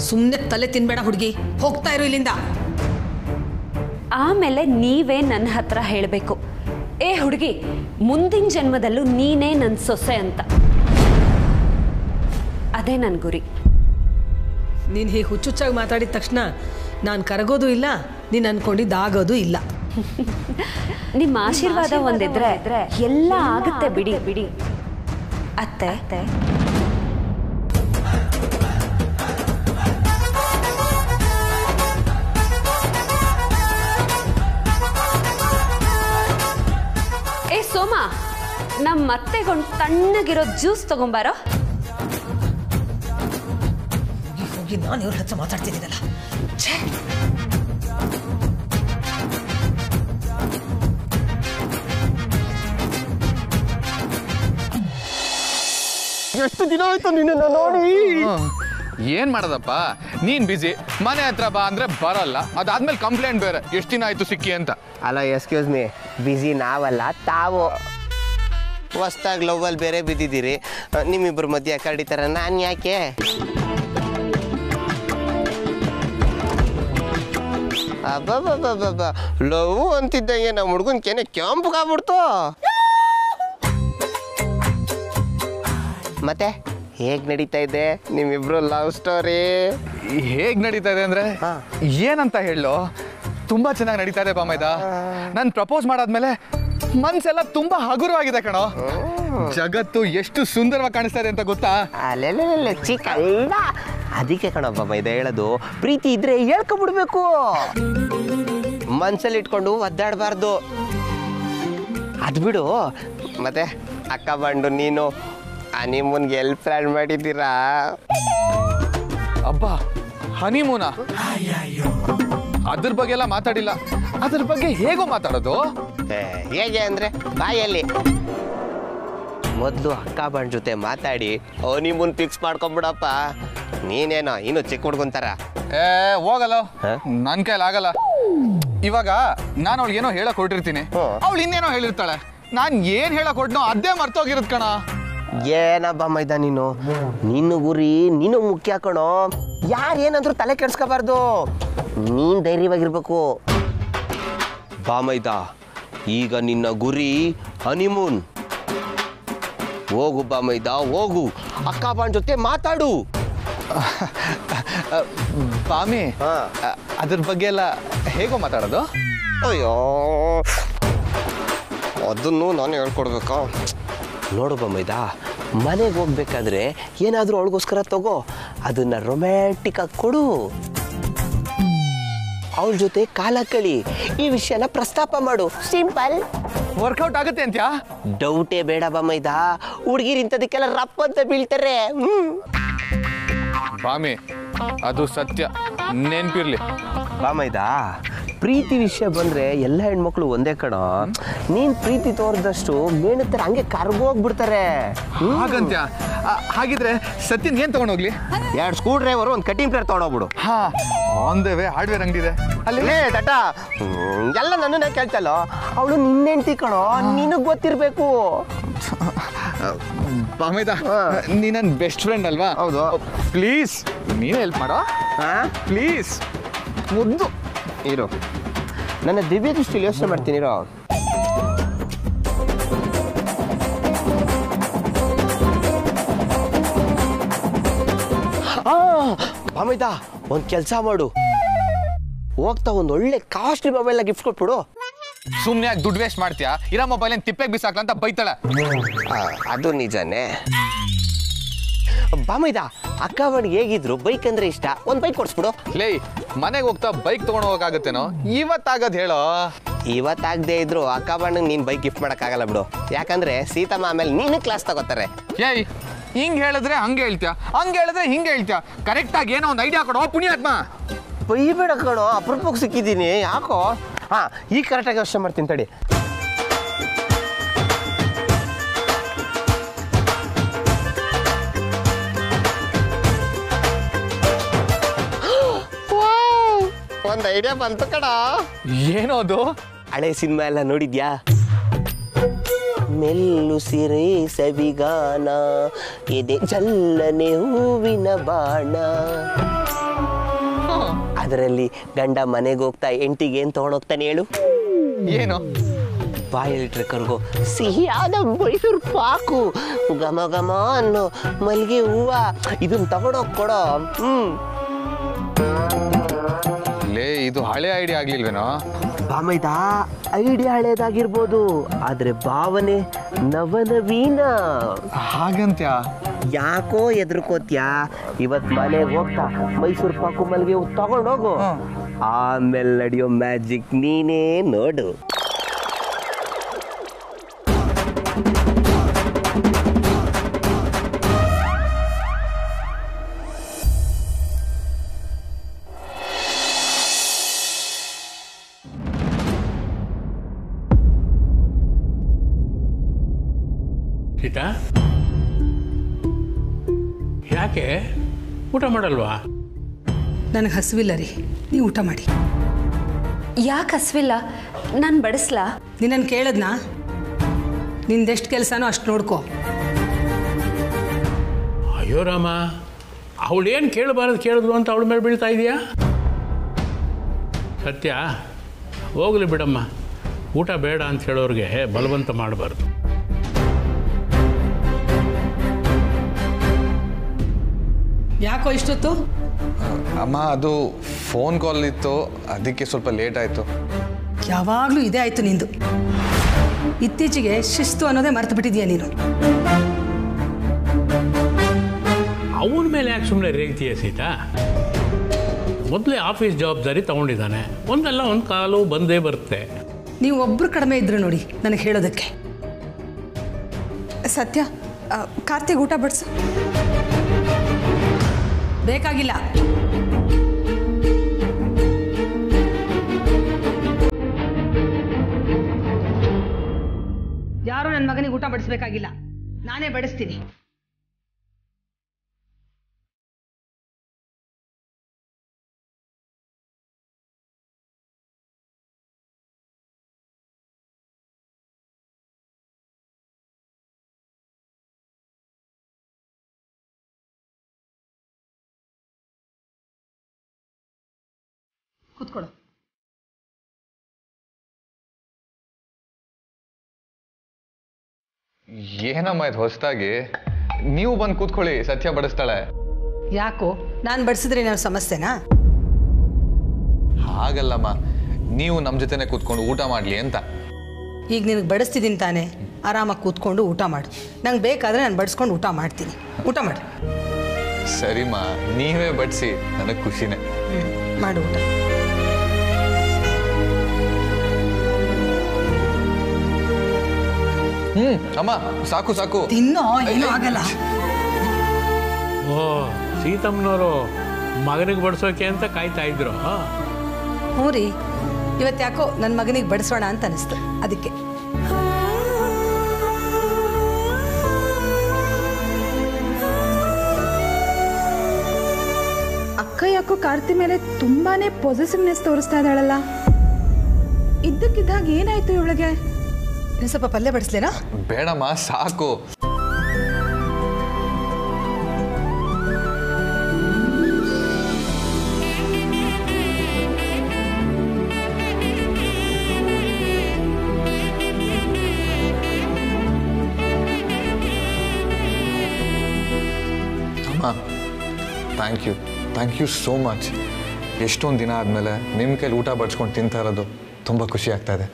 ಸುಮ್ಮನೆ ತಲೆ ತಿನ್ಬೇಡ ಹುಡುಗಿ ಹೋಗ್ತಾ ಇರು ಇಲ್ಲಿಂದ ಆಮೇಲೆ ನೀವೇ ನನ್ನ ಹತ್ರ ಹೇಳಬೇಕು ಏ ಹುಡುಗಿ ಮುಂದಿನ ಜನ್ಮದಲ್ಲೂ ನೀನೇ ನನ್ನ ಸೊಸೆ ಅಂತ ಅದೇ ನನ್ನ ಗುರಿ ನೀನು ಹೀಗೆ ಹುಚ್ಚುಚ್ಚಾಗಿ ಮಾತಾಡಿದ ತಕ್ಷಣ ನಾನು ಕರಗೋದು ಇಲ್ಲ ನೀನು ಅನ್ಕೊಂಡಿದ್ದಾಗೋದು ಇಲ್ಲ ನಿಮ್ಮ ಆಶೀರ್ವಾದ ಒಂದಿದ್ರೆ ಎಲ್ಲ ಆಗುತ್ತೆ ಬಿಡಿ ಬಿಡಿ ಅತ್ತೆ ಏ ಸೋಮ ನಮ್ಮ ಅತ್ತೆಗೊಂದು ತಣ್ಣಗಿರೋ ಜ್ಯೂಸ್ ತಗೊಂಬಾರೋ ಹೋಗಿ ಹೋಗಿ ನಾನು ಇವ್ರ ಹತ್ರ ಮಾತಾಡ್ತಿದ್ದೀನಲ್ಲ ಛೇ ಎಷ್ಟು ದಿನ ಆಯ್ತು ನಿನ್ನ ನೋಡಿ ಏನ್ ಮಾಡೋದಪ್ಪ ನೀನ್ ಬಿಸಿ ಮನೆ ಹತ್ರ ಬಾ ಅಂದ್ರೆ ಬರಲ್ಲ ಅದಾದ್ಮೇಲೆ ಕಂಪ್ಲೇಂಟ್ ಬೇರೆ ಎಷ್ಟು ದಿನ ಆಯ್ತು ಸಿಕ್ಕಿ ಅಂತ ಅಲ್ಲ ಎಕ್ಸ್ಕ್ಯೂಸ್ ಮೀ ಬಿಸಿ ನಾವಲ್ಲ ತಾವು ಹೊಸ್ದಾಗಿ ಲವ್ವಲ್ಲಿ ಬೇರೆ ಬಿದ್ದಿದ್ದೀರಿ ಅಹ್, ನಿಮ್ಮಿಬ್ರ ಮಧ್ಯೆ ಕಡಿತಾರ ನಾನು ಯಾಕೆ ಅಬ್ಬಬ್ಬಬ್ಬಬ್ಬ ಲವ್ ಅಂತಿದ್ದಂಗೆ ನಮ್ಮ ಹುಡುಗನ ಕೆನೆ ಕೆಂಪಗಾಗ್ಬಿಡ್ತು ಮತ್ತೆ ಹೇಗ್ ನಡೀತಾ ಇದೆ ನಿಮ್ಮಿಬ್ರು ಲವ್ ಸ್ಟೋರಿ ಹೇಗ್ ನಡೀತಾ ಇದೆ ಅಂದ್ರೆ ಹಾ. ಏನಂತ ಹೇಳು ತುಂಬಾ ಚೆನ್ನಾಗಿ ನಡೀತಾ ಇದೆ ಬಾಮೈದ ನಾನು ಪ್ರಪೋಸ್ ಮಾಡಾದ್ಮೇಲೆ ಮನ್ಸೆಲ್ಲ ತುಂಬಾ ಹಗುರವಾಗಿದೆ ಕಣೋ ಜಗತ್ತು ಎಷ್ಟು ಸುಂದರವಾಗಿ ಕಾಣಿಸ್ತಾ ಇದೆ ಅಂತ ಗೊತ್ತಾ ಅಲ್ಲೆಲ್ಲ ಚಿಕ್ಕ ಅಲ್ಲ ಅದಕ್ಕೆ ಕಣಪ್ಪ ಇದು ಹೇಳೋದು ಪ್ರೀತಿ ಇದ್ರೆ ಹೇಳ್ಕೊಬಿಡ್ಬೇಕು ಮನ್ಸಲ್ಲಿ ಇಟ್ಕೊಂಡು ಒದ್ದಾಡಬಾರ್ದು ಅದು ಬಿಡು ಮತ್ತೆ ಅಕ್ಕ ಬಂಡು ನೀನು ಹನಿಮೂನ್ಗೆ ಎಲ್ಲಿ ಪ್ಲಾನ್ ಮಾಡಿದ್ದೀರಾ ಅಬ್ಬಾ ಹನಿಮೂನ ಅದ್ರ ಬಗ್ಗೆ ಎಲ್ಲ ಮಾತಾಡಿಲ್ಲ ಅದ್ರ ಬಗ್ಗೆ ಹೇಗೋ ಮಾತಾಡೋದು ಏ, ಹೇಗೆ ಅಂದ್ರೆ ಬಾಯಲ್ಲಿ ಮೊದಲು ಅಕ್ಕ ಬಂಡ್ ಜೊತೆ ಮಾತಾಡಿ ಹನಿಮೂನ್ ಫಿಕ್ಸ್ ಮಾಡ್ಕೊಂಬಿಡಪ್ಪ ನೀನೇನೋ ಇನ್ನು ಚಿಕ್ಕ ಹುಡ್ಕೊಂತಾರ ಏ ಹೋಗಲ್ಲ ಹ? ನನ್ ಕೈಲಿ ಆಗಲ್ಲ ಇವಾಗ ನಾನು ಅವಳಿಗೆ ಏನೋ ಹೇಳಕ್ ಹೊರಟಿರ್ತೀನಿ ಹ್ಮ್. ಅವಳು ಇನ್ನೇನೋ ಹೇಳಿರ್ತಾಳೆ ನಾನ್ ಏನ್ ಹೇಳಕ್ ಹೊಟ್ನೋ ಅದೇ ಮರ್ತೋಗಿರತ್ ಕಣ ಏನಬ್ಬ ಮೈದ ನೀನು ನಿನ್ನ ಗುರಿ ನೀನು ಮುಖ್ಯ ಕಣೋ ಯಾರು ಏನಂದ್ರು ತಲೆ ಕೆಡ್ಸ್ಕೋಬಾರ್ದು ನೀನ್ ಧೈರ್ಯವಾಗಿರ್ಬೇಕು ಬಾ ಮೈದ ಈಗ ನಿನ್ನ ಗುರಿ ಹನಿಮೂನ್ ಹೋಗು ಬಾ ಮೈದ ಹೋಗು ಅಕ್ಕ ಬಾನ್ ಜೊತೆ ಮಾತಾಡು ಬಾಮಿ ಹಾ. ಅ- ಅದ್ರ ಬಗ್ಗೆ ಎಲ್ಲ ಹೇಗೋ ಮಾತಾಡೋದು ಅಯ್ಯೋ ಅದನ್ನು ನಾನು ಹೇಳ್ಕೊಡ್ಬೇಕಾ ನೋಡು ಬಮ್ಮೈದ ಮನೆಗೆ ಹೋಗ್ಬೇಕಾದ್ರೆ ಏನಾದರೂ ಅವಳಿಗೋಸ್ಕರ ತಗೋ ಅದನ್ನ ರೊಮ್ಯಾಂಟಿಕ್ ಆಗಿ ಕೊಡು ಅವಳ ಜೊತೆ ಕಾಲ ಕಳಿ ಈ ವಿಷಯನ ಪ್ರಸ್ತಾಪ ಮಾಡು ಸಿಂಪಲ್ ವರ್ಕೌಟ್ ಆಗುತ್ತೆ ಅಂತ್ಯಾ ಡೌಟೇ ಬೇಡ ಬಮ್ಮೈದ ಹುಡುಗಿರು ಇಂಥದಕ್ಕೆಲ್ಲ ರಪ್ಪ ಅಂತ ಬೀಳ್ತಾರೆ ಹ್ಮ್ ಬಾಮಿ ಅದು ಸತ್ಯ ನೆನ್ಪಿರ್ಲಿ ಬಾಮೈದ ಪ್ರೀತಿ ವಿಷಯ ಬಂದ್ರೆ ಎಲ್ಲ ಹೆಣ್ಮಕ್ಳು ಒಂದೇ ಕಣೋ ನೀನ್ ಪ್ರೀತಿ ತೋರ್ದಷ್ಟು ಮೇಣತ್ತರ ಹಂಗೆ ಕರ್ಗೋಗ್ಬಿಡ್ತಾರೆ ಹಾಗಂತ್ಯ ಆ, ಹಾಗಿದ್ರೆ ಸತ್ಯನ್ ಏನ್ ತಗೊಂಡೋಗ್ಲಿ ಎರಡು ಸ್ಕ್ರೂ ಡ್ರೈವರ್ ಒಂದು ಕಟಿಂಗ್ ಪ್ಲೇಟ್ ತಗೊಂಡೋಗ್ಬಿಡು ಹಾ ಆನ್ ದ ವೇ ಹಾರ್ಡ್ವೇರ್ ಅಂಗಡಿ ಇದೆ ಅಲ್ಲಿ ಲೇ ಟಟ ಹ್ಮ್, ಎಲ್ಲ ನನ್ನನ್ನೇ ಕೇಳ್ತಲ್ಲ ಅವಳು ನಿನ್ನೆಂಟಿ ಕಣೋ ನಿನಗ್ ಗೊತ್ತಿರ್ಬೇಕು ಬಾಮೇದ ಹಾ. ನೀ ನನ್ನ ಬೆಸ್ಟ್ ಫ್ರೆಂಡ್ ಅಲ್ವಾ ಹೌದು. ಪ್ಲೀಸ್ ನೀನೇ ಹೆಲ್ಪ್ ಮಾಡೋ ಹಾ ಪ್ಲೀಸ್ ಮುದ್ದು ಇರು ನನ್ನ ದಿವ್ಯ ದೃಷ್ಟಿಲಿ ಯೋಚನೆ ಮಾಡ್ತೀನಿ ಇರೋ ಅಮಿತ ಒಂದು ಕೆಲಸ ಮಾಡು ಹೋಗ್ತಾ ಒಂದು ಒಳ್ಳೆ ಕಾಸ್ಟ್ಲಿ ಮೊಬೈಲ್ನ ಗಿಫ್ಟ್ ಕೊಟ್ಬಿಡು ಸುಮ್ನೆ ಯಾಕೆ ದುಡ್ಡು ವೇಸ್ಟ್ ಮಾಡ್ತೀಯಾ ಇರೋ ಮೊಬೈಲ್ ಏನ್ ತಿಪ್ಪೆಗೆ ಬಿಸಾಕ್ಲ ಅಂತ ಬೈತಾಳೆ ಆ, ಅದು ನಿಜಾನೇ ಬಾಮೈದ ಅಕ್ಕ ಬಣ್ಣಿಗೆ ಹೇಗಿದ್ರು ಬೈಕ್ ಅಂದ್ರೆ ಇಷ್ಟ ಒಂದು ಬೈಕ್ ಕೊಡ್ಸ್ಬಿಡು ಲೇ ಮನೆಗೆ ಹೋಗ್ತಾ ಬೈಕ್ ತಗೊಂಡು ಹೋಗಕ್ಕಾಗತ್ತೇನೋ ಇವತ್ತಾಗದ್ ಹೇಳೋ ಇವತ್ತಾಗದೆ ಇದ್ರು ಅಕ್ಕ ಬಣ್ಣಗೆ ನೀನು ಬೈಕ್ ಗಿಫ್ಟ್ ಮಾಡೋಕ್ಕಾಗಲ್ಲ ಬಿಡು ಯಾಕಂದ್ರೆ ಸೀತಮ್ಮ ಆಮೇಲೆ ನೀನು ಕ್ಲಾಸ್ ತಗೋತಾರೆ ಏಯ್ ಹಿಂಗ್ ಹೇಳಿದ್ರೆ ಹಂಗೆ ಹೇಳ್ತೀಯ ಹಂಗ್ ಹೇಳಿದ್ರೆ ಹಿಂಗೆ ಹೇಳ್ತೀಯ ಕರೆಕ್ಟ್ ಆಗಿ ಏನೋ ಒಂದು ಐಡಿಯಾ ಕೊಡೋ ಪುಣ್ಯಾತ್ಮ ಬೈಬೇಡ ಕಣೋ ಅಪರೂಪಕ್ಕೆ ಸಿಕ್ಕಿದ್ದೀನಿ ಯಾಕೋ ಹಾ ಈಗ ಕರೆಕ್ಟಾಗಿ ಯೋಚನೆ ಮಾಡ್ತೀನಿ ತಡಿ ಒಂದು ಐಡಿಯಾ ಬಂತು ಕಣ ಏನೋ ಅದು ಹಳೆ ಸಿನಿಮಾ ಎಲ್ಲ ನೋಡಿದ್ಯಾ ಮೆಲ್ಲು ಸಿರೆ ಸವಿಗಾನ ಎದೆ ಚಲ್ಲನೆ ಹೂವಿನ ಬಾಣ ಅದರಲ್ಲಿ ಗಂಡ ಮನೆಗೆ ಹೋಗ್ತಾ ಎಂಟಿಗೆ ಏನು ತೊಗೊಂಡೋಗ್ತಾನೆ ಹೇಳು ಏನು ಬಾಯಲ್ಲಿಟ್ರೆ ಕರ್ಗೋ ಸಿಹಿಯಾದ ಮೈಸೂರು ಪಾಕು ಘಮ ಘಮ ಅನ್ನೋ ಮಲ್ಲಿಗೆ ಹೂವ ಇದನ್ನ ತಗೊಂಡೋಗ್ ಕೊಡೋ ಹ್ಮ್ ಲೇ ಇದು ಹಳೆ ಐಡಿಯಾ ಆಗ್ಲಿಲ್ವೇನೋ ಬಾಮೈದ ಐಡಿಯಾ ಹಳೇದಾಗಿರ್ಬೋದು ಆದ್ರೆ ಭಾವನೆ ನವನವೀನ ಹಾಗಂತ್ಯಾ ಯಾಕೋ ಎದ್ರುಕೋತ್ಯಾ ಇವತ್ ಮನೆಗೆ ಹೋಗ್ತಾ ಮೈಸೂರು ಪಾಕು ಮಲ್ಲಿಗೆ ಹೂ ತಗೊಂಡೋಗು ಆಮೇಲೆ ನಡೆಯೋ ಮ್ಯಾಜಿಕ್ ನೀನೇ ನೋಡು ಸೀತಾ ಯಾಕೆ ಊಟ ಮಾಡಲ್ವಾ ನನಗೆ ಹಸಿವಿಲ್ಲ ರೀ ನೀವು ಊಟ ಮಾಡಿ ಯಾಕೆ ಹಸ್ವಿಲ್ಲ ನಾನು ಬಡಿಸ್ಲಾ ನಿನ್ನನ್ನು ಕೇಳದ್ನಾ ನಿಂದೆಷ್ಟು ಕೆಲಸನೋ ಅಷ್ಟು ನೋಡ್ಕೋ ಅಯ್ಯೋ ರಾಮ ಅವಳೇನು ಕೇಳಬಾರದು ಕೇಳಿದ್ಲು ಅಂತ ಅವಳ ಮೇಲೆ ಬೀಳ್ತಾ ಇದೆಯಾ ಸತ್ಯ ಹೋಗಲಿ ಬಿಡಮ್ಮ ಊಟ ಬೇಡ ಅಂತ ಹೇಳೋರಿಗೆ ಬಲವಂತ ಮಾಡಬಾರ್ದು ಯಾಕೋ ಇಷ್ಟೊತ್ತು ಅಮ್ಮ ಅದು ಫೋನ್ ಕಾಲ್ ಇತ್ತು ಅದಕ್ಕೆ ಸ್ವಲ್ಪ ಲೇಟ್ ಆಯಿತು ಯಾವಾಗಲೂ ಇದೇ ಆಯಿತು ನಿಂದು ಇತ್ತೀಚೆಗೆ ಶಿಸ್ತು ಅನ್ನೋದೇ ಮರ್ತು ಬಿಟ್ಟಿದ್ಯಾ ನೀನು ಅವನ ಮೇಲೆ ಯಾಕೆ ಸುಮ್ಮನೆ ರೇಗ್ತೀಯ ಸೀತಾ ಮೊದಲೇ ಆಫೀಸ್ ಜವಾಬ್ದಾರಿ ತಗೊಂಡಿದ್ದಾನೆ ಒಂದಲ್ಲ ಒಂದು ಕಾಲು ಬಂದೇ ಬರುತ್ತೆ ನೀವು ಒಬ್ಬರು ಕಡಿಮೆ ಇದ್ರು ನೋಡಿ ನನಗೆ ಹೇಳೋದಕ್ಕೆ ಸತ್ಯ ಆ, ಕಾರ್ತಿಕ್ ಊಟ ಬಡಿಸು ಬೇಕಾಗಿಲ್ಲ ಯಾರು ನನ್ನ ಮಗನಿಗೆ ಊಟ ಬಡಿಸ್ಬೇಕಾಗಿಲ್ಲ ನಾನೇ ಬಡಿಸ್ತೀನಿ ಕೂತ್ಕೊಳ್ಳು ಏನಮ್ಮ ಇದು ಹೊಸದಾಗಿ ನೀವು ಬಂದು ಕೂತ್ಕೊಳ್ಳಿ ಸತ್ಯ ಬಡಿಸ್ತಾಳೆ ಯಾಕೋ ನಾನು ಬಡಿಸಿದ್ರೆ ಏನಾದ್ರು ಸಮಸ್ಯೆನಾ ಹಾಗಲ್ಲಮ್ಮ ನೀವು ನಮ್ಮ ಜೊತೆನೆ ಕೂತ್ಕೊಂಡು ಊಟ ಮಾಡಲಿ ಅಂತ ಈಗ ನಿನಗೆ ಬಡಿಸ್ತಿದ್ದೀನಿ ತಾನೇ ಆರಾಮಾಗಿ ಕೂತ್ಕೊಂಡು ಊಟ ಮಾಡು ನಂಗೆ ಬೇಕಾದರೆ ನಾನು ಬಡಿಸ್ಕೊಂಡು ಊಟ ಮಾಡ್ತೀನಿ ಊಟ ಮಾಡು ಸರಿಮ್ಮ ನೀವೇ ಬಡಿಸಿ ನನಗೆ ಖುಷಿನೇ ಹ್ಮ್, ಮಾಡು ಊಟ ಹ್ಞೂ ಅಮ್ಮ ಸಾಕು ಸಾಕು ತಿನ್ನೋ ಏನೂ ಆಗಲ್ಲ ಓ ಸೀತಮ್ಮನವರು ಮಗನಿಗೆ ಬಡಿಸೋಕೆ ಅಂತ ಕಾಯ್ತಾ ಇದ್ರು ಹ್ಞೂ ರೀ ಇವತ್ತು ಯಾಕೋ ನನ್ನ ಮಗನಿಗೆ ಬಡಿಸೋಣ ಅಂತ ಅನಿಸ್ತು ಅದಕ್ಕೆ ಅಕ್ಕ ಯಾಕೋ ಕಾರ್ತಿ ಮೇಲೆ ತುಂಬಾನೇ ಪಾಸಿಟಿವ್ನೆಸ್ ತೋರಿಸ್ತಾ ಇದ್ದಾಳಲ್ಲ ಇದ್ದಕ್ಕಿದ್ದಾಗ ಏನಾಯ್ತು ಇವಳಿಗೆ ಇನ್ನು ಸ್ವಲ್ಪ ಪಲ್ಯ ಬಡಿಸ್ಲೇನಾ ಬೇಡಮ್ಮ ಸಾಕು ಅಮ್ಮ thank you thank you so much ಎಷ್ಟೊಂದು ದಿನ ಆದಮೇಲೆ ನಿಮ್ಮ ಕೈಲಿ ಊಟ ಬಡ್ಸ್ಕೊಂಡು ತಿಂತಾ ಇರೋದು ತುಂಬ ಖುಷಿ ಆಗ್ತಾ ಇದೆ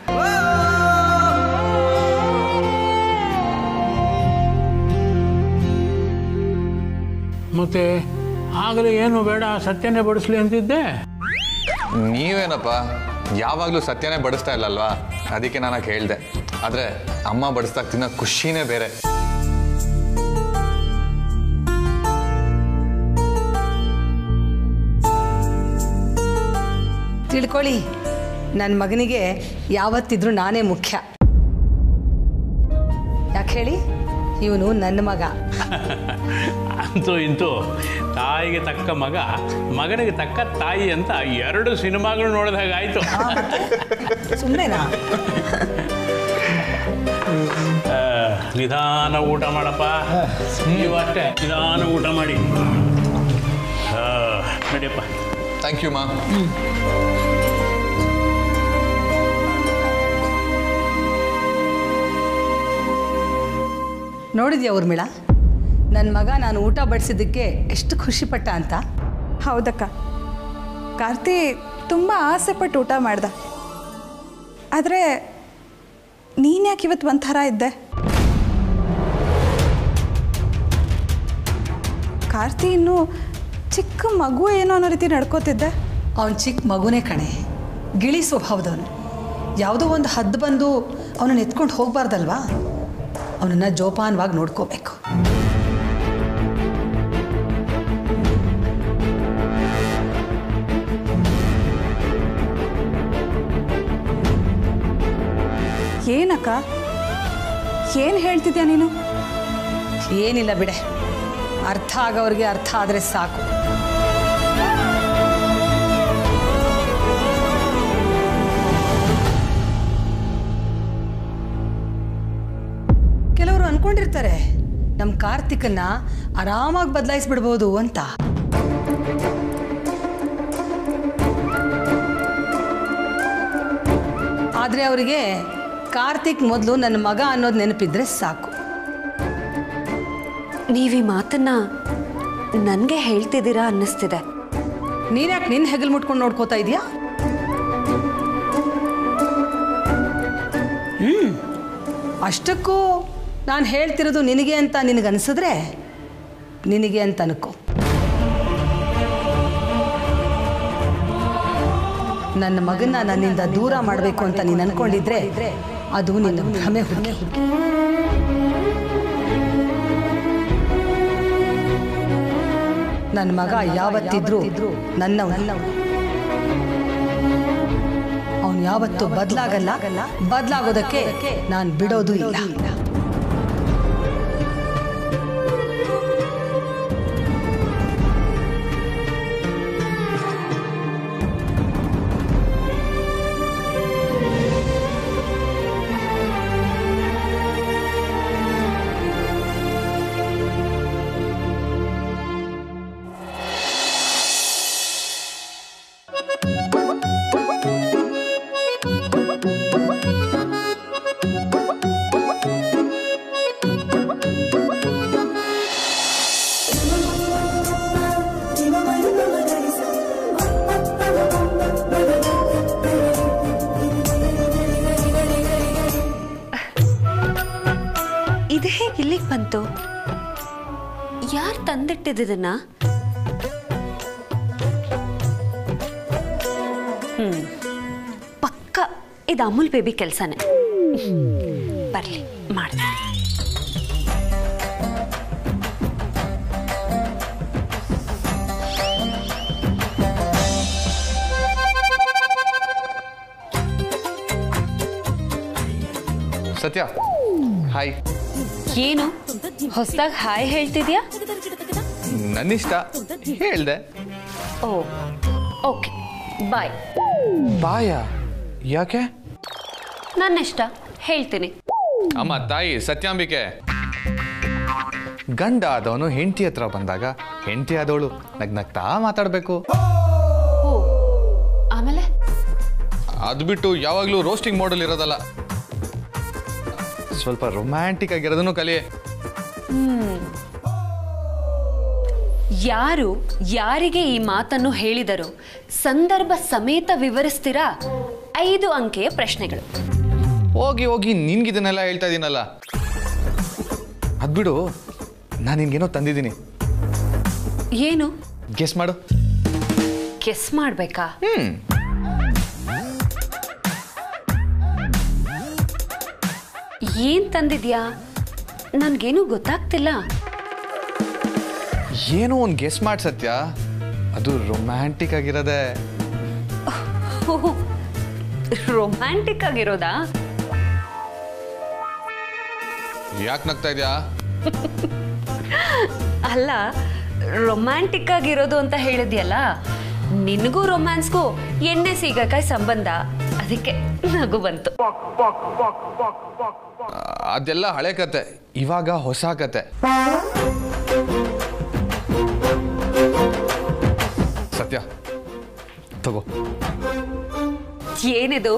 ಮತ್ತೆ ಆಗಲೇ ಏನು ಬೇಡ ಸತ್ಯನೇ ಬಡಿಸ್ಲಿ ಅಂತಿದ್ದೆ ನೀವೇನಪ್ಪ ಯಾವಾಗಲೂ ಸತ್ಯನೇ ಬಡಿಸ್ತಾ ಇಲ್ಲಲ್ವಾ ಅದಕ್ಕೆ ನಾನು ಕೇಳಿದೆ ಆದರೆ ಅಮ್ಮ ಬಡಿಸ್ದಾಗ ತಿನ್ನೋ ಖುಷಿನೇ ಬೇರೆ ತಿಳ್ಕೊಳ್ಳಿ ನನ್ನ ಮಗನಿಗೆ ಯಾವತ್ತಿದ್ರೂ ನಾನೇ ಮುಖ್ಯ ಯಾಕೆ ಹೇಳಿ ಇವನು ನನ್ನ ಮಗ ಅಂತೂ ಇಂತೂ ತಾಯಿಗೆ ತಕ್ಕ ಮಗ ಮಗನಿಗೆ ತಕ್ಕ ತಾಯಿ ಅಂತ ಎರಡು ಸಿನಿಮಾಗಳು ನೋಡಿದಾಗ ಆಯಿತು ಸುಮ್ಮನೆನಾ ನಿಧಾನ ಊಟ ಮಾಡಪ್ಪ ನೀವು ಅಷ್ಟೇ ನಿಧಾನ ಊಟ ಮಾಡಿ ಆ, ನಡಿಯಪ್ಪ ಥ್ಯಾಂಕ್ ಯು ಮಾ ನೋಡಿದ್ಯಾ ಊರ್ಮಿಳ ನನ್ನ ಮಗ ನಾನು ಊಟ ಬಡಿಸಿದ್ದಕ್ಕೆ ಎಷ್ಟು ಖುಷಿಪಟ್ಟ ಅಂತ ಹೌದಕ್ಕ ಕಾರ್ತಿ ತುಂಬ ಆಸೆಪಟ್ಟು ಊಟ ಮಾಡ್ದ ಆದರೆ ನೀನು ಯಾಕೆ ಇವತ್ತು ಒಂಥರ ಇದ್ದೆ ಕಾರ್ತಿ ಇನ್ನೂ ಚಿಕ್ಕ ಮಗು ಏನೋ ಅನ್ನೋ ರೀತಿ ನಡ್ಕೋತಿದ್ದೆ ಅವನು ಚಿಕ್ಕ ಮಗುನೇ ಕಣೆ ಗಿಳಿ ಸ್ವಭಾವದವನು ಯಾವುದೋ ಒಂದು ಹದ್ದು ಬಂದು ಅವನನ್ನು ಎತ್ಕೊಂಡು ಹೋಗಬಾರ್ದಲ್ವಾ ಅವನನ್ನು ಜೋಪಾನವಾಗಿ ನೋಡ್ಕೋಬೇಕು ಏನಕ್ಕ ಏನು ಹೇಳ್ತಿದ್ಯಾ ನೀನು ಏನಿಲ್ಲ ಬಿಡೆ ಅರ್ಥ ಆಗೋರಿಗೆ ಅರ್ಥ ಆದರೆ ಸಾಕು ಕೆಲವರು ಅನ್ಕೊಂಡಿರ್ತಾರೆ ನಮ್ಮ ಕಾರ್ತಿಕನ್ನ ಆರಾಮಾಗಿ ಬದಲಾಯಿಸ್ಬಿಡ್ಬೋದು ಅಂತ ಆದರೆ ಅವರಿಗೆ ಕಾರ್ತಿಕ್ ಮೊದಲು ನನ್ನ ಮಗ ಅನ್ನೋದು ನೆನಪಿದ್ರೆ ಸಾಕು ನೀವ್ ಈ ಮಾತನ್ನ ನನಗೆ ಹೇಳ್ತಿದ್ದೀರಾ ಅನ್ನಿಸ್ತಿದೆ ನೀನ್ಯಾಕೆ ನಿನ್ನ ಹೆಗಲು ಮುಟ್ಕೊಂಡು ನೋಡ್ಕೋತಾ ಇದೀಯಾ ಹ್ಞೂ ಅಷ್ಟಕ್ಕೂ ನಾನು ಹೇಳ್ತಿರೋದು ನಿನಗೆ ಅಂತ ನಿನಗನ್ಸಿದ್ರೆ ನಿನಗೆ ಅಂತ ಅನ್ಕೋ ನನ್ನ ಮಗನ್ನ ನನ್ನಿಂದ ದೂರ ಮಾಡಬೇಕು ಅಂತ ನೀನು ಅನ್ಕೊಂಡಿದ್ರೆ ಅದು ನಿನ್ನ ಭ್ರಮೆ ಹುಡುಗಿ ನನ್ನ ಮಗ ಯಾವತ್ತಿದ್ರು ನನ್ನವನು ಅವನು ಯಾವತ್ತೂ ಬದಲಾಗಲ್ಲ ಬದಲಾಗೋದಕ್ಕೆ ನಾನು ಬಿಡೋದು ಇಲ್ಲ ಇದು ಹೇಗೆ ಇಲ್ಲಿಗೆ ಬಂತು ಯಾರು ತಂದಿಟ್ಟಿದ್ದನ್ನ ಹ್ಮ್ ಪಕ್ಕ ಇದು ಅಮೂಲ್ ಬೇಬಿ ಕೆಲಸನೇ ಬರ್ಲಿ ಮಾಡ್ತೀನಿ ಸತ್ಯ ಹಾಯ್ ಏನು ಹೊಸದಾಗಿ ಹಾಯ್ ಹೇಳ್ತಿದ್ಯಾ ನನ್ನಿಷ್ಟ ಹೇಳ್ದೆ ಓ ಓಕೆ ಬಾಯ್ ಬಾಯ ಯಾಕೆ ನನ್ನಿಷ್ಟ ಹೇಳ್ತೀನಿ ಅಮ್ಮ ತಾಯಿ ಸತ್ಯಾಂಬಿಕೆ ಗಂಡ ಆದವನು ಹೆಂಡತಿ ಹತ್ರ ಬಂದಾಗ ಹೆಂಡತಿ ಆದವಳು ನಗ್ನಗ್ತಾ ಮಾತಾಡಬೇಕು ಓ ಆಮೇಲೆ ಅದು ಬಿಟ್ಟು ಯಾವಾಗಲೂ ರೋಸ್ಟಿಂಗ್ ಮಾಡಲ್ ಇರೋದಲ್ಲ ಸ್ವಲ್ಪ ರೊಮ್ಯಾಂಟಿಕ್ ಆಗಿರೋದನ್ನು ಕಲಿ ಯಾರು ಯಾರಿಗೆ ಈ ಮಾತನ್ನು ಹೇಳಿದರು ಸಂದರ್ಭ ಸಮೇತ ವಿವರಿಸ್ತೀರಾ ಐದು ಅಂಕೆಯ ಪ್ರಶ್ನೆಗಳು ಹೋಗಿ ಹೋಗಿ ನಿನ್ಗಿದನ್ನೆಲ್ಲ ಹೇಳ್ತಾ ಇದೀನಲ್ಲ ಅದ್ಬಿಡು ನಾನು ನಿನ್ಗೇನೋ ತಂದಿದ್ದೀನಿ ಏನು ಗೆಸ್ ಮಾಡು ಗೆಸ್ ಮಾಡ್ಬೇಕಾ ಹ್ಮ್ ಏನ್ ತಂದಿದ್ಯಾ ನನ್ಗೇನು ಗೊತ್ತಾಗ್ತಿಲ್ಲ ಏನೋ ಒಂದು ಗೆಸ್ ಮಾಡಿ ಸತ್ಯ ಅದು ರೊಮ್ಯಾಂಟಿಕ್ ಆಗಿರೋದೆ ರೊಮ್ಯಾಂಟಿಕ್ ಆಗಿರೋದಾ ಯಾಕೆ ನಗ್ತಾ ಇದೆಯಾ ಅಲ್ಲ ರೊಮ್ಯಾಂಟಿಕ್ ಆಗಿರೋದು ಅಂತ ಹೇಳಿದ್ಯಲ್ಲ ನಿನಗೂ ರೊಮ್ಯಾನ್ಸ್ಗೂ ಎಣ್ಣೆ ಸೀಗಕಾಯಿ ಸಂಬಂಧ ಅದಕ್ಕೆ ನಗು ಬಂತು ಅದೆಲ್ಲ ಹಳೆ ಕತೆ ಇವಾಗ ಹೊಸ ಕತೆ ಸತ್ಯ ತಗೋ ಏನಿದು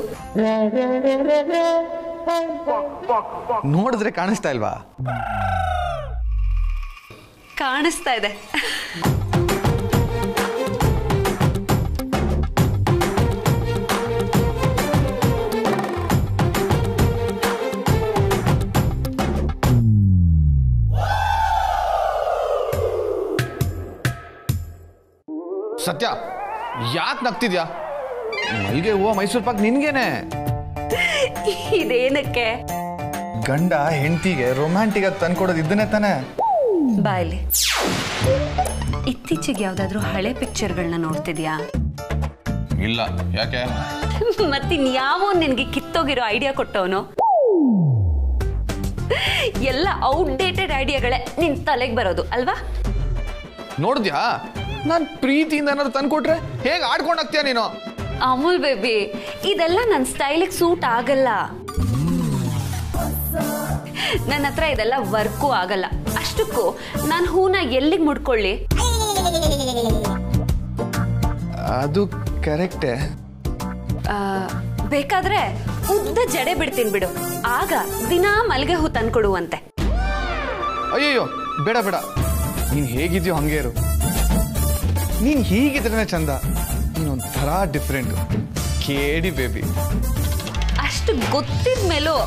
ನೋಡಿದ್ರೆ ಕಾಣಿಸ್ತಾ ಇಲ್ವಾ ಕಾಣಿಸ್ತಾ ಇದೆ ಸತ್ಯ ಯಾಕೆ ನಗ್ತಿದ್ಯಾ ಮಲ್ಗೆ ಹೂವು ಮೈಸೂರು ಪಾಕ್ ನಿನ್ಗೇನೆ ಇದೇನಕ್ಕೆ ಗಂಡ ಹೆಂಡತಿಗೆ ರೊಮ್ಯಾಂಟಿಕ್ ಆಗಿ ತಂದ್ಕೊಡೋದು ಇದನ್ನೇ ತಾನೆ ಬಾಯ್ಲಿ ಇತ್ತೀಚೆಗೆ ಯಾವ್ದಾದ್ರು ಹಳೆ ಪಿಕ್ಚರ್ಗಳನ್ನ ನೋಡ್ತಿದ್ಯಾ ಇಲ್ಲ ಯಾಕೆ ಮತ್ತಿನ್ಯಾವೋ ನಿನ್ಗೆ ಕಿತ್ತೋಗಿರೋ ಐಡಿಯಾ ಕೊಟ್ಟವನು ಎಲ್ಲ ಔಟ್ಡೇಟೆಡ್ ಐಡಿಯಾಗಳೇ ನಿನ್ ತಲೆಗೆ ಬರೋದು ಅಲ್ವಾ ನೋಡಿದ್ಯಾ ನಾನು ಪ್ರೀತಿಯಿಂದ ಏನಾದ್ರು ತಂದ್ಕೊಟ್ರೆ ಹೇಗೆ ಆಡ್ಕೊಂಡು ಹೋಗ್ತೀಯ ನೀನು ಅಮೂಲ್ ಬೇಬಿ ಇದೆಲ್ಲ ನನ್ನ ಸ್ಟೈಲಿಗೆ ಸೂಟ್ ಆಗಲ್ಲ ನನ್ನ ಹತ್ರ ಇದೆಲ್ಲ ವರ್ಕು ಆಗಲ್ಲ ಅಷ್ಟಕ್ಕೂ ನಾನು ಹೂನ ಎಲ್ಲಿಗೆ ಮುಡ್ಕೊಳ್ಳಿ ಅದು ಕರೆಕ್ಟೇ ಆ, ಬೇಕಾದ್ರೆ ಉದ್ದ ಜಡೆ ಬಿಡ್ತೀನಿ ಬಿಡು ಆಗ ದಿನಾ ಮಲ್ಗೆ ಹೂ ತಂದ್ಕೊಡುವಂತೆ ಅಯ್ಯಯ್ಯೋ ಬೇಡ ಬೇಡ ನೀನು ಹೇಗಿದ್ಯೋ ಹಂಗೆ ಇರು ನೀನು ಹೀಗಿದ್ರೇನೆ ಚಂದ ನೀನು ಒಂಥರ ಡಿಫ್ರೆಂಟ್ ಕೇಡಿ ಬೇಬಿ ಅಷ್ಟು ಗೊತ್ತಿದ ಮೇಲೂ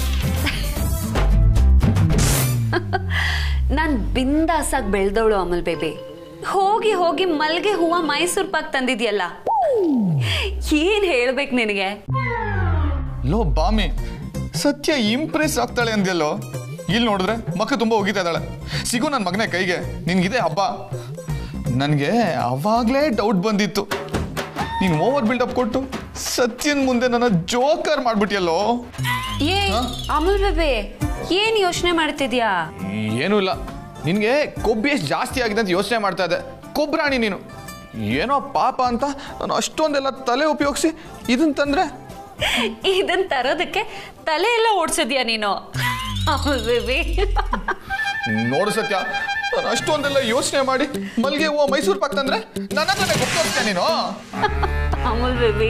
ನಾನು ಬಿಂದಾಸಾಗಿ ಬೆಳೆದವಳು ಅಮಲ್ ಬೇಬಿ ಹೋಗಿ ಹೋಗಿ ಮಲ್ಗೆ ಹೂವ ಮೈಸೂರು ಪಾಕ್ ತಂದಿದ್ಯಲ್ಲ ಏನ್ ಹೇಳ್ಬೇಕು ನಿನಗೆ ಲೋ ಬಾಮಿ ಸತ್ಯ ಇಂಪ್ರೆಸ್ ಆಗ್ತಾಳೆ ಅಂದ್ಯಲ್ಲೋ ಇಲ್ಲಿ ನೋಡಿದ್ರೆ ಮಕ್ಕ ತುಂಬ ಹೋಗಿತಾ ಇದ್ದಾಳೆ ಸಿಗು ನನ್ನ ಮಗನೇ ಕೈಗೆ ನಿನ್ಗಿದೆ ಹಬ್ಬ ನನಗೆ ಅವಾಗಲೇ ಡೌಟ್ ಬಂದಿತ್ತು ನೀನು ಓವರ್ ಬಿಲ್ಡಪ್ ಕೊಟ್ಟು ಸತ್ಯನ್ ಮುಂದೆ ನನ್ನ ಜೋಕರ್ ಮಾಡ್ಬಿಟ್ಟಿಯಲ್ಲೋ ಏ ಅಮಲ್ ಬೇಬಿ ಏನ್ ಯೋಚನೆ ಮಾಡ್ತಿದ್ಯಾ ಏನೂ ಇಲ್ಲ ನಿನಗೆ ಕೊಬ್ಬು ಎಷ್ಟು ಜಾಸ್ತಿ ಆಗಿದೆ ಅಂತ ಯೋಚನೆ ಮಾಡ್ತಾ ಇದ್ದೆ ಕೊಬ್ರಾಣಿ ನೀನು ಏನೋ ಪಾಪ ಅಂತ ನಾನು ಅಷ್ಟೊಂದೆಲ್ಲ ತಲೆ ಉಪಯೋಗಿಸಿ ಇದನ್ನ ತಂದ್ರೆ ಇದನ್ ತರೋದಕ್ಕೆ ತಲೆ ಎಲ್ಲ ಓಡ್ಸಿದ್ಯಾ ನೀನು ಅಮಲ್ ಬೇಬಿ ನೋಡು ಸತ್ಯ ನಾನು ಅಷ್ಟೊಂದೆಲ್ಲ ಯೋಚನೆ ಮಾಡಿ ಮಲ್ಗೆ ಹೂವು ಮೈಸೂರು ಪಾಕ್ ತಂದ್ರೆ ನನ್ನ ಹತ್ರನೇ ಗೊತ್ತೋಗ್ತೀಯ ನೀನು ಅಮಲ್ ಬೇಬಿ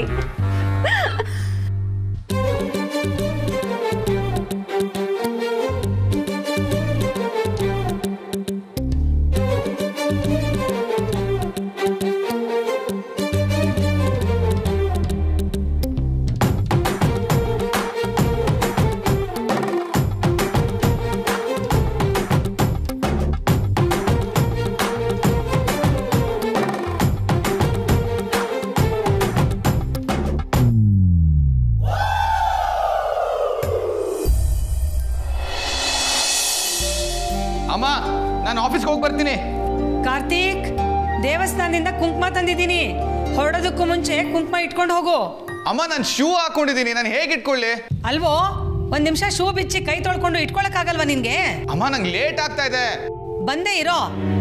ಅಮ್ಮ ನಾನು ಆಫೀಸ್ಗೆ ಹೋಗಿ ಬರ್ತೀನಿ ಕಾರ್ತೀಕ್ ದೇವಸ್ಥಾನದಿಂದ ಕುಂಕುಮ ತಂದಿದ್ದೀನಿ ಹೊರಡೋದಕ್ಕೂ ಮುಂಚೆ ಕುಂಕುಮ ಇಟ್ಕೊಂಡು ಹೋಗು ಅಮ್ಮ ನಾನು ಶೂ ಹಾಕೊಂಡಿದ್ದೀನಿ ನಾನು ಹೇಗೆ ಇಟ್ಕೊಳ್ಳಿ ಅಲ್ವೋ ಒಂದ್ ನಿಮಿಷ ಶೂ ಬಿಚ್ಚಿ ಕೈ ತೊಳ್ಕೊಂಡು ಇಟ್ಕೊಳಕ್ಕಾಗಲ್ವಾ ನಿನ್ಗೆ ಅಮ್ಮ ನಂಗೆ ಲೇಟ್ ಆಗ್ತಾ ಇದೆ ಬಂದೇ ಇರೋ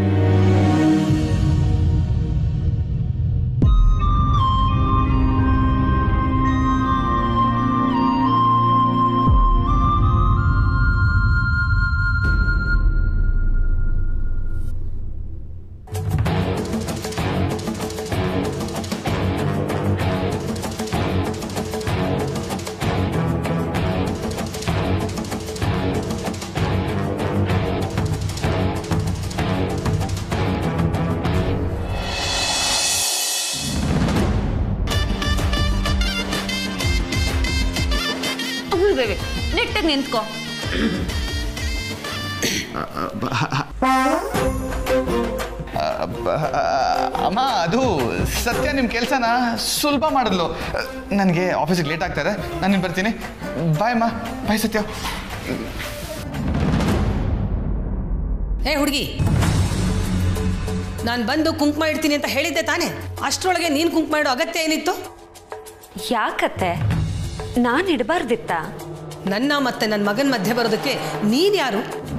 ಅಮಲ್ ಬೇಬಿ ನೆಟ್ಟಗೆ ನಿಂತ್ಕೋ ಅಮ್ಮ ಅದು ಸತ್ಯ ನಿಮ್ಮ ಕೆಲಸನ ಸುಲಭ ಮಾಡಿದ್ಲು ನನಗೆ ಆಫೀಸಿಗೆ ಲೇಟ್ ಆಗ್ತಾ ಇದೆ ನಾನು ನಿನ್ ಬರ್ತೀನಿ ಬಾಯ್ ಅಮ್ಮ ಬಾಯ್ ಸತ್ಯ ಹೇ ಹುಡುಗಿ ನಾನು ಬಂದು ಕುಂಕುಮ ಇಡ್ತೀನಿ ಅಂತ ಹೇಳಿದ್ದೆ ತಾನೇ ಅಷ್ಟರೊಳಗೆ ನೀನು ಕುಂಕುಮ ಇಡೋ ಅಗತ್ಯ ಏನಿತ್ತು ಯಾಕತ್ತೆ ನಾನು ಇಡಬಾರ್ದಿತ್ತಾ ನನ್ನ ಮತ್ತೆ ನನ್ನ ಮಗನ ಮಧ್ಯೆ ಬರೋದಕ್ಕೆ ನೀನು ಯಾರು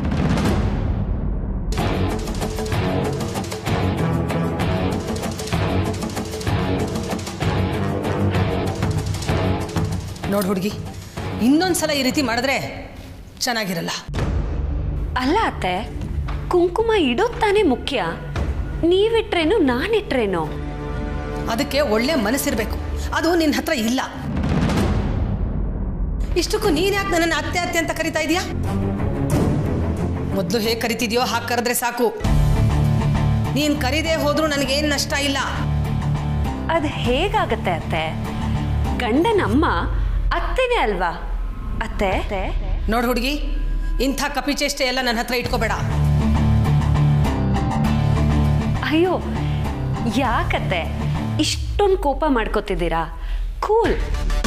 ನೋಡು ಹುಡುಗಿ ಇನ್ನೊಂದ್ಸಲ ಈ ರೀತಿ ಮಾಡಿದ್ರೆ ಚೆನ್ನಾಗಿರಲ್ಲ ಅಲ್ಲ ಅತ್ತೆ ಕುಂಕುಮ ಇಡೋದ್ ತಾನೇ ಮುಖ್ಯ ನೀವಿಟ್ರೇನು ನಾನಿಟ್ರೇನು ಅದಕ್ಕೆ ಒಳ್ಳೆ ಮನಸ್ಸಿರಬೇಕು ಅದು ನಿನ್ನ ಹತ್ರ ಇಲ್ಲ ಇಷ್ಟಕ್ಕೂ ನೀನು ಯಾಕೆ ನನ್ನನ್ನು ಅತ್ತೆ ಅತ್ತೆ ಅಂತ ಕರಿತಾ ಇದೀಯಾ ಮೊದಲು ಹೇಗೆ ಕರಿತಿದ್ಯೋ ಹಾಗೆ ಕರೆದ್ರೆ ಸಾಕು ನೀನು ಕರೀದೇ ಹೋದ್ರೂ ನನಗೇನು ನಷ್ಟ ಇಲ್ಲ ಅದು ಹೇಗಾಗತ್ತೆ ಅತ್ತೆ ಗಂಡನಮ್ಮ ಅತ್ತೆನೇ ಅಲ್ವಾ ಅತ್ತೆ ನೋಡು ಹುಡುಗಿ ಇಂಥ ಕಪಿಚೇಷ್ಟೆ ಎಲ್ಲ ನನ್ನ ಹತ್ರ ಇಟ್ಕೋಬೇಡ ಅಯ್ಯೋ ಯಾಕತ್ತೆ ಇಷ್ಟೊಂದು ಕೋಪ ಮಾಡ್ಕೋತಿದ್ದೀರಾ ಕೂಲ್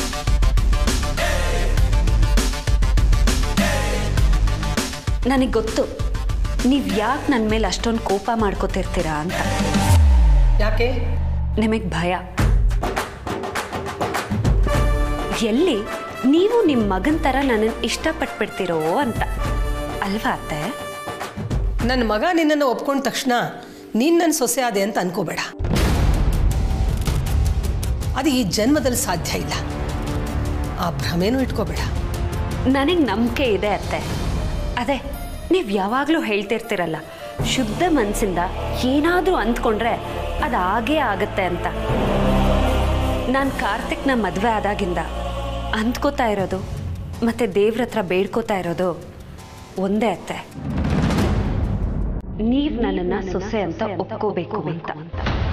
ನನಗೆ ಗೊತ್ತು ನೀವು ಯಾಕೆ ನನ್ನ ಮೇಲೆ ಅಷ್ಟೊಂದು ಕೋಪ ಮಾಡ್ಕೋತಿರ್ತೀರಾ ಅಂತ ಯಾಕೆ ನಿಮಗೆ ಭಯ ಎಲ್ಲಿ ನೀವು ನಿಮ್ಮ ಮಗನ ಥರ ನನ್ನನ್ನು ಇಷ್ಟಪಟ್ಬಿಡ್ತೀರೋ ಅಂತ ಅಲ್ವಾ ಅತ್ತೆ ನನ್ನ ಮಗ ನಿನ್ನನ್ನು ಒಪ್ಕೊಂಡ ತಕ್ಷಣ ನೀನು ನನ್ನ ಸೊಸೆ ಆದೆ ಅಂತ ಅನ್ಕೋಬೇಡ ಅದು ಈ ಜನ್ಮದಲ್ಲಿ ಸಾಧ್ಯ ಇಲ್ಲ ಆ ಭ್ರಮೆನೂ ಇಟ್ಕೋಬೇಡ ನನಗೆ ನಂಬಿಕೆ ಇದೆ ಅತ್ತೆ ಅದೇ ನೀವು ಯಾವಾಗಲೂ ಹೇಳ್ತಿರ್ತೀರಲ್ಲ ಶುದ್ಧ ಮನಸ್ಸಿಂದ ಏನಾದರೂ ಅಂದ್ಕೊಂಡ್ರೆ ಅದು ಆಗೇ ಆಗತ್ತೆ ಅಂತ ನಾನು ಕಾರ್ತಿಕ್ನ ಮದುವೆ ಆದಾಗಿಂದ ಅಂದ್ಕೋತಾ ಇರೋದು ಮತ್ತು ದೇವ್ರ ಹತ್ರ ಬೇಡ್ಕೋತಾ ಇರೋದು ಒಂದೇ ಅತ್ತೆ ನೀವು ನನ್ನನ್ನು ಸೊಸೆ ಅಂತ ಒಪ್ಕೋಬೇಕು ಅಂತ